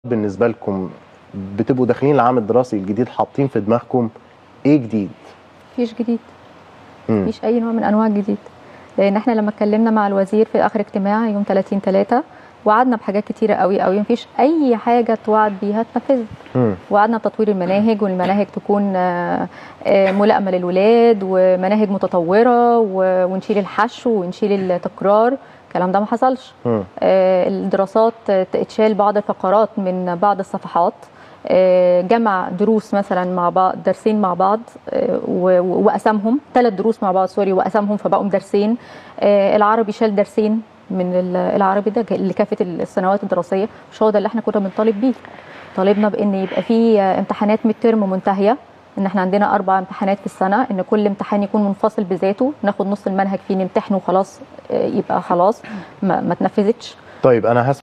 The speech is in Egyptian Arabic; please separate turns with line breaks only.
بالنسبه لكم بتبقوا داخلين العام الدراسي الجديد حاطين في دماغكم ايه جديد
مفيش جديد
مم.
مفيش اي نوع من انواع الجديد لان احنا لما اتكلمنا مع الوزير في اخر اجتماع يوم 30 3 وعدنا بحاجات كتيره قوي قوي مفيش اي حاجه توعد بيها اتنفذت
مم.
وعدنا بتطوير المناهج والمناهج تكون آه، آه، ملائمه للولاد ومناهج متطوره و- ونشيل الحشو ونشيل التكرار الكلام ده ما حصلش
مم.
آه، الدراسات آه، اتشال بعض الفقرات من بعض الصفحات آه، جمع دروس مثلا مع بعض درسين مع بعض آه، و- و- وقسمهم ثلاث دروس مع بعض سوري وقسمهم فبقوا درسين آه، العربي شال درسين من ال- العربي ده لكافه السنوات الدراسيه مش هو ده اللي احنا كنا بنطالب بيه طالبنا بان يبقى في آه، امتحانات ميد ترم منتهيه ان احنا عندنا اربع امتحانات في السنه ان كل امتحان يكون منفصل بذاته ناخد نص المنهج فيه نمتحنه وخلاص آه، يبقى خلاص ما, ما تنفذتش
طيب انا هسمع